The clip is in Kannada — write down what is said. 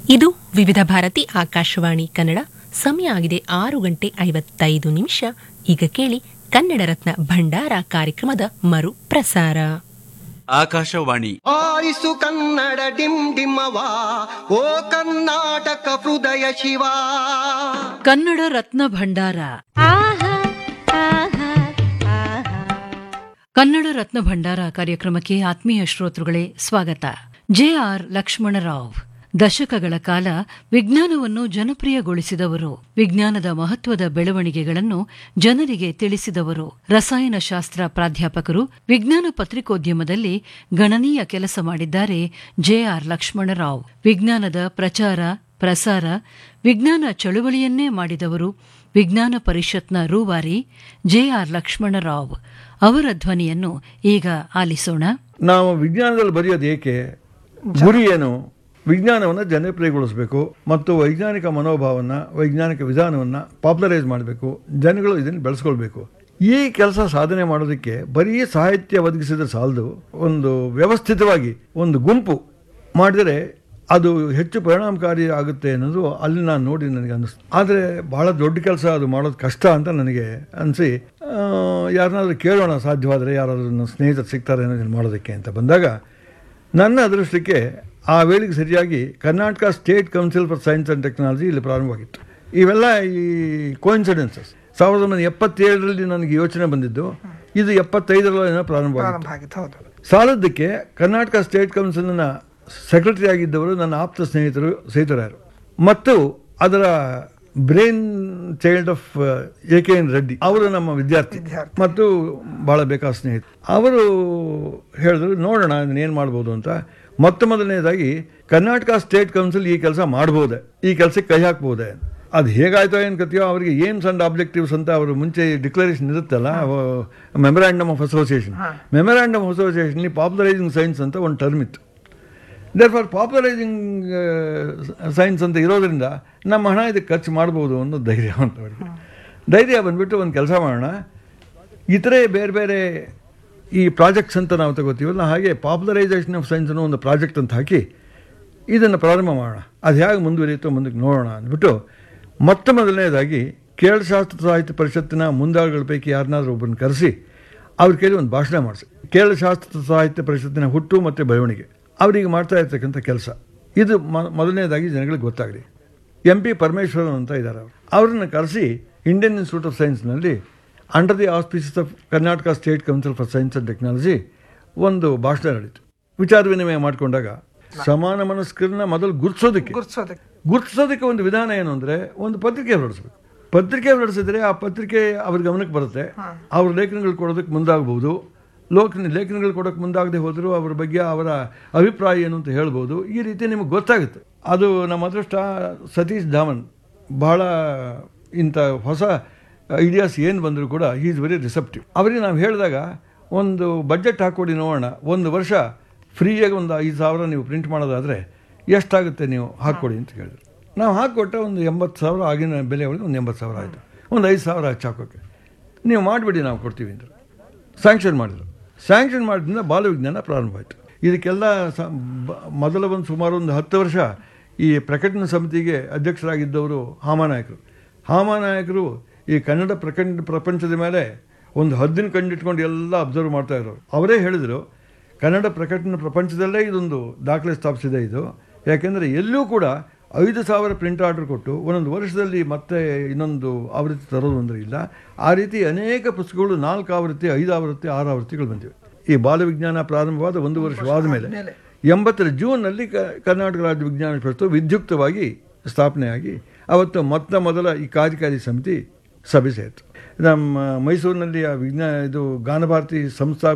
ಇದು ವಿವಿಧ ಭಾರತಿ ಆಕಾಶವಾಣಿ ಕನ್ನಡ ಸಮಯ ಆಗಿದೆ ಆರು ಗಂಟೆ ಐವತ್ತೈದು ನಿಮಿಷ ಈಗ ಕೇಳಿ ಕನ್ನಡ ರತ್ನ ಭಂಡಾರ ಕಾರ್ಯಕ್ರಮದ ಮರು ಪ್ರಸಾರ ಆಕಾಶವಾಣಿ ಆರಿಸು ಕನ್ನಡ ಡಿಮ್ ಡಿಮ್ಮವ ಓ ಕರ್ನಾಟಕ ಹೃದಯ ಶಿವ ಕನ್ನಡ ರತ್ನ ಭಂಡಾರ ಕನ್ನಡ ರತ್ನ ಭಂಡಾರ ಕಾರ್ಯಕ್ರಮಕ್ಕೆ ಆತ್ಮೀಯ ಶ್ರೋತೃಗಳೇ ಸ್ವಾಗತ ಜೆ ಆರ್ ಲಕ್ಷ್ಮಣರಾವ್ ದಶಕಗಳ ಕಾಲ ವಿಜ್ಞಾನವನ್ನು ಜನಪ್ರಿಯಗೊಳಿಸಿದವರು ವಿಜ್ಞಾನದ ಮಹತ್ವದ ಬೆಳವಣಿಗೆಗಳನ್ನು ಜನರಿಗೆ ತಿಳಿಸಿದವರು ರಸಾಯನಶಾಸ್ತ್ರ ಪ್ರಾಧ್ಯಾಪಕರು ವಿಜ್ಞಾನ ಪತ್ರಿಕೋದ್ಯಮದಲ್ಲಿ ಗಣನೀಯ ಕೆಲಸ ಮಾಡಿದ್ದಾರೆ ಜೆ ಆರ್ ಲಕ್ಷ್ಮಣರಾವ್ ವಿಜ್ಞಾನದ ಪ್ರಚಾರ ಪ್ರಸಾರ ವಿಜ್ಞಾನ ಚಳುವಳಿಯನ್ನೇ ಮಾಡಿದವರು ವಿಜ್ಞಾನ ಪರಿಷತ್ನ ರೂವಾರಿ ಜೆ ಆರ್ ಲಕ್ಷ್ಮಣರಾವ್ ಅವರ ಧ್ವನಿಯನ್ನು ಈಗ ಆಲಿಸೋಣ ನಾವು ವಿಜ್ಞಾನದಲ್ಲಿ ಬರೆಯೋದು ಏಕೆ ಗುರಿ ಏನು ವಿಜ್ಞಾನವನ್ನು ಜನಪ್ರಿಯಗೊಳಿಸಬೇಕು ಮತ್ತು ವೈಜ್ಞಾನಿಕ ಮನೋಭಾವವನ್ನು ವೈಜ್ಞಾನಿಕ ವಿಧಾನವನ್ನು ಪಾಪ್ಯುಲರೈಸ್ ಮಾಡಬೇಕು ಜನಗಳು ಇದನ್ನು ಬೆಳೆಸ್ಕೊಳ್ಬೇಕು ಈ ಕೆಲಸ ಸಾಧನೆ ಮಾಡೋದಕ್ಕೆ ಬರೀ ಸಾಹಿತ್ಯ ಒದಗಿಸಿದ್ರೆ ಸಾಲದು ಒಂದು ವ್ಯವಸ್ಥಿತವಾಗಿ ಒಂದು ಗುಂಪು ಮಾಡಿದರೆ ಅದು ಹೆಚ್ಚು ಪರಿಣಾಮಕಾರಿ ಆಗುತ್ತೆ ಅನ್ನೋದು ಅಲ್ಲಿ ನಾನು ನೋಡಿ ನನಗೆ ಅನ್ನಿಸ್ತು ಆದರೆ ಭಾಳ ದೊಡ್ಡ ಕೆಲಸ ಅದು ಮಾಡೋದು ಕಷ್ಟ ಅಂತ ನನಗೆ ಅನಿಸಿ ಯಾರನ್ನಾದ್ರೂ ಕೇಳೋಣ ಸಾಧ್ಯವಾದರೆ ಯಾರಾದರೂ ನನ್ನ ಸ್ನೇಹಿತರು ಸಿಗ್ತಾರೆ ಅನ್ನೋದನ್ನು ಮಾಡೋದಕ್ಕೆ ಅಂತ ಬಂದಾಗ ನನ್ನ ಅದೃಷ್ಟಕ್ಕೆ ಆ ವೇಳೆಗೆ ಸರಿಯಾಗಿ Karnataka state council for science and technology ಇಲ್ಲಿ ಪ್ರಾರಂಭವಾಗಿತ್ತು ಇವೆಲ್ಲ ಈ ಕೋಇನ್ಸಿಡೆನ್ಸಸ್ ಸಾವಿರದ ಒಂಬೈನೂರ ಎಪ್ಪತ್ತೇಳರಲ್ಲಿ ನನಗೆ ಯೋಚನೆ ಬಂದಿದ್ದು ಇದು ಎಪ್ಪತ್ತೈದರಲ್ಲಿ ಏನೋ ಪ್ರಾರಂಭವಾಗಿತ್ತು ಸಾಲದ್ದಕ್ಕೆ ಕರ್ನಾಟಕ ಸ್ಟೇಟ್ ಕೌನ್ಸಿಲ್ನ ಸೆಕ್ರೆಟರಿ ಆಗಿದ್ದವರು ನನ್ನ ಆಪ್ತ ಸ್ನೇಹಿತರು ಸೇತುರಾಯರು ಮತ್ತು ಅದರ brainchild of A K N Reddy ಅವರು ನಮ್ಮ ವಿದ್ಯಾರ್ಥಿ ಮತ್ತು ಬಹಳ ಬೇಕಾದ ಸ್ನೇಹಿತ ಅವರು ಹೇಳಿದ್ರು ನೋಡೋಣ ಏನು ಮಾಡ್ಬೋದು ಅಂತ ಮೊತ್ತ ಮೊದಲನೇದಾಗಿ ಕರ್ನಾಟಕ ಸ್ಟೇಟ್ ಕೌನ್ಸಿಲ್ ಈ ಕೆಲಸ ಮಾಡ್ಬೋದೆ ಈ ಕೆಲಸಕ್ಕೆ ಕೈ ಹಾಕ್ಬೋದೆ ಅದು ಹೇಗಾಯ್ತೋ ಏನು ಕಥೆಯೋ ಅವರಿಗೆ ಏಮ್ಸ್ ಅಂಡ್ ಆಬ್ಜೆಕ್ಟಿವ್ಸ್ ಅಂತ ಅವರು ಮುಂಚೆ ಡಿಕ್ಲರೇಷನ್ ಇರುತ್ತಲ್ಲ memorandum of association memorandum of association popularising science ಅಂತ ಒಂದು ಟರ್ಮ್ ಇತ್ತು ದೇರ್ ಫಾರ್ ಪಾಪ್ಯುಲರೈಸಿಂಗ್ ಸೈನ್ಸ್ ಅಂತ ಇರೋದ್ರಿಂದ ನಮ್ಮ ಹಣ ಇದಕ್ಕೆ ಖರ್ಚು ಮಾಡ್ಬೋದು ಅನ್ನೋ ಧೈರ್ಯ ಅಂತ ಅವರಿಗೆ ಧೈರ್ಯ ಬಂದುಬಿಟ್ಟು ಒಂದು ಕೆಲಸ ಮಾಡೋಣ ಇತರೆ ಬೇರೆ ಬೇರೆ ಈ ಪ್ರಾಜೆಕ್ಟ್ಸ್ ಅಂತ ನಾವು ತಗೋತೀವಲ್ಲ ಹಾಗೆ ಪಾಪ್ಯುಲರೈಸೇಷನ್ ಆಫ್ ಸೈನ್ಸ್ ಅನ್ನೋ ಒಂದು ಪ್ರಾಜೆಕ್ಟ್ ಅಂತ ಹಾಕಿ ಇದನ್ನು ಪ್ರಾರಂಭ ಮಾಡೋಣ ಅದು ಹೇಗೆ ಮುಂದುವರಿಯುತ್ತೋ ಮುಂದಕ್ಕೆ ನೋಡೋಣ ಅಂದ್ಬಿಟ್ಟು ಮೊತ್ತ ಮೊದಲನೇದಾಗಿ ಕೇರಳ ಶಾಸ್ತ್ರ ಸಾಹಿತ್ಯ ಪರಿಷತ್ತಿನ ಮುಂದಾಳುಗಳ ಪೈಕಿ ಯಾರನ್ನಾದ್ರೂ ಒಬ್ಬರನ್ನ ಕರೆಸಿ ಅವ್ರ ಕೈಲಿ ಒಂದು ಭಾಷಣ ಮಾಡಿಸಿ ಕೇರಳ ಶಾಸ್ತ್ರ ಸಾಹಿತ್ಯ ಪರಿಷತ್ತಿನ ಹುಟ್ಟು ಮತ್ತು ಬೆಳವಣಿಗೆ ಅವರಿಗೆ ಮಾಡ್ತಾ ಇರ್ತಕ್ಕಂಥ ಕೆಲಸ ಇದು ಮೊದಲನೇದಾಗಿ ಜನಗಳಿಗೆ ಗೊತ್ತಾಗಲಿ ಎಂ ಪಿ ಪರಮೇಶ್ವರನ್ ಅಂತ ಇದ್ದಾರೆ ಅವರು ಅವ್ರನ್ನ ಕರೆಸಿ ಇಂಡಿಯನ್ ಇನ್ಸ್ಟಿಟ್ಯೂಟ್ ಆಫ್ ಸೈನ್ಸ್ನಲ್ಲಿ under the auspices of Karnataka state council for science and technology ಒಂದು ಭಾಷಣ ನಡೀತು ವಿಚಾರ ವಿನಿಮಯ ಮಾಡಿಕೊಂಡಾಗ ಸಮಾನ ಮನಸ್ಕರನ್ನ ಮೊದಲು ಗುರುತಿಸೋದಕ್ಕೆ ಗುರುತಿಸೋದಕ್ಕೆ ಒಂದು ವಿಧಾನ ಏನು ಅಂದರೆ ಒಂದು ಪತ್ರಿಕೆ ಹೊರಡಿಸ್ಬೇಕು ಪತ್ರಿಕೆ ಹೊರಡಿಸಿದ್ರೆ ಆ ಪತ್ರಿಕೆ ಅವ್ರ ಗಮನಕ್ಕೆ ಬರುತ್ತೆ ಅವ್ರ ಲೇಖನಗಳು ಕೊಡೋದಕ್ಕೆ ಮುಂದಾಗಬಹುದು ಲೋಕ ಲೇಖನಗಳು ಕೊಡೋಕ್ಕೆ ಮುಂದಾಗದೆ ಹೋದರೂ ಅವ್ರ ಬಗ್ಗೆ ಅವರ ಅಭಿಪ್ರಾಯ ಏನು ಅಂತ ಹೇಳ್ಬೋದು ಈ ರೀತಿ ನಿಮಗೆ ಗೊತ್ತಾಗುತ್ತೆ ಅದು ನಮ್ಮ ಅದೃಷ್ಟ ಸತೀಶ್ ಧಾಮನ್ ಬಹಳ ಇಂಥ ಹೊಸ ಐಡಿಯಾಸ್ ಏನು ಬಂದರೂ ಕೂಡ ಹೀ ಈಸ್ ವೆರಿ ರಿಸೆಪ್ಟಿವ್ ಅವರಿಗೆ ನಾವು ಹೇಳಿದಾಗ ಒಂದು ಬಜೆಟ್ ಹಾಕ್ಕೊಡಿ ನೋಡೋಣ ಒಂದು ವರ್ಷ ಫ್ರೀಯಾಗಿ ಒಂದು ಐದು ಸಾವಿರ ನೀವು ಪ್ರಿಂಟ್ ಮಾಡೋದಾದರೆ ಎಷ್ಟಾಗುತ್ತೆ ನೀವು ಹಾಕ್ಕೊಡಿ ಅಂತ ಹೇಳಿದ್ರು ನಾವು ಹಾಕ್ಕೊಟ್ಟೆ ಒಂದು ಎಂಬತ್ತು ಸಾವಿರ ಆಗಿನ ಬೆಲೆ ಒಳಗೆ ಒಂದು ಎಂಬತ್ತು ಸಾವಿರ ಆಯಿತು ಒಂದು ಐದು ಸಾವಿರ ಹಚ್ಚಿ ಹಾಕೋಕ್ಕೆ ನೀವು ಮಾಡಿಬಿಡಿ ನಾವು ಕೊಡ್ತೀವಿ ಅಂದರು ಸ್ಯಾಂಕ್ಷನ್ ಮಾಡಿದರು ಸ್ಯಾಂಕ್ಷನ್ ಮಾಡಿದ್ರಿಂದ ಬಾಲವಿಜ್ಞಾನ ಪ್ರಾರಂಭ ಆಯಿತು ಇದಕ್ಕೆಲ್ಲ ಸ ಮೊದಲ ಒಂದು ಸುಮಾರು ಒಂದು ಹತ್ತು ವರ್ಷ ಈ ಪ್ರಕಟಣಾ ಸಮಿತಿಗೆ ಅಧ್ಯಕ್ಷರಾಗಿದ್ದವರು ಹಾಮಾನಾಯಕರು ಹಾಮಾನಾಯಕರು ಈ ಕನ್ನಡ ಪ್ರಕಟ ಪ್ರಪಂಚದ ಮೇಲೆ ಒಂದು ಹದ್ದಿನ ಕಂಡಿಟ್ಕೊಂಡು ಎಲ್ಲ ಅಬ್ಸರ್ವ್ ಮಾಡ್ತಾ ಇರೋರು ಅವರೇ ಹೇಳಿದರು ಕನ್ನಡ ಪ್ರಕಟಣೆ ಪ್ರಪಂಚದಲ್ಲೇ ಇದೊಂದು ದಾಖಲೆ ಸ್ಥಾಪಿಸಿದೆ ಇದು ಯಾಕೆಂದರೆ ಎಲ್ಲೂ ಕೂಡ ಐದು ಸಾವಿರ ಪ್ರಿಂಟ್ ಆರ್ಡರ್ ಕೊಟ್ಟು ಒಂದೊಂದು ವರ್ಷದಲ್ಲಿ ಮತ್ತೆ ಇನ್ನೊಂದು ಆವೃತ್ತಿ ತರೋದು ಅಂದರೆ ಇಲ್ಲ ಆ ರೀತಿ ಅನೇಕ ಪುಸ್ತಕಗಳು ನಾಲ್ಕು ಆವೃತ್ತಿ ಐದು ಆವೃತ್ತಿ ಆರು ಆವೃತ್ತಿಗಳು ಬಂದಿವೆ ಈ ಬಾಲವಿಜ್ಞಾನ ಪ್ರಾರಂಭವಾದ ಒಂದು ವರ್ಷವಾದ ಮೇಲೆ ಎಂಬತ್ತರ ಜೂನ್ನಲ್ಲಿ ಕ ಕರ್ನಾಟಕ ರಾಜ್ಯ ವಿಜ್ಞಾನ ಪರಿಷತ್ತು ವಿದ್ಯುಕ್ತವಾಗಿ ಸ್ಥಾಪನೆಯಾಗಿ ಅವತ್ತು ಮೊತ್ತ ಮೊದಲ ಈ ಕಾರ್ಯಕಾರಿ ಸಮಿತಿ ಸಭೆ ಸೇರಿತು ನಮ್ಮ ಮೈಸೂರಿನಲ್ಲಿ ಆ ವಿಜ್ಞಾನ ಇದು ಗಾನಭಾರತಿ ಸಂಸ್ಥಾ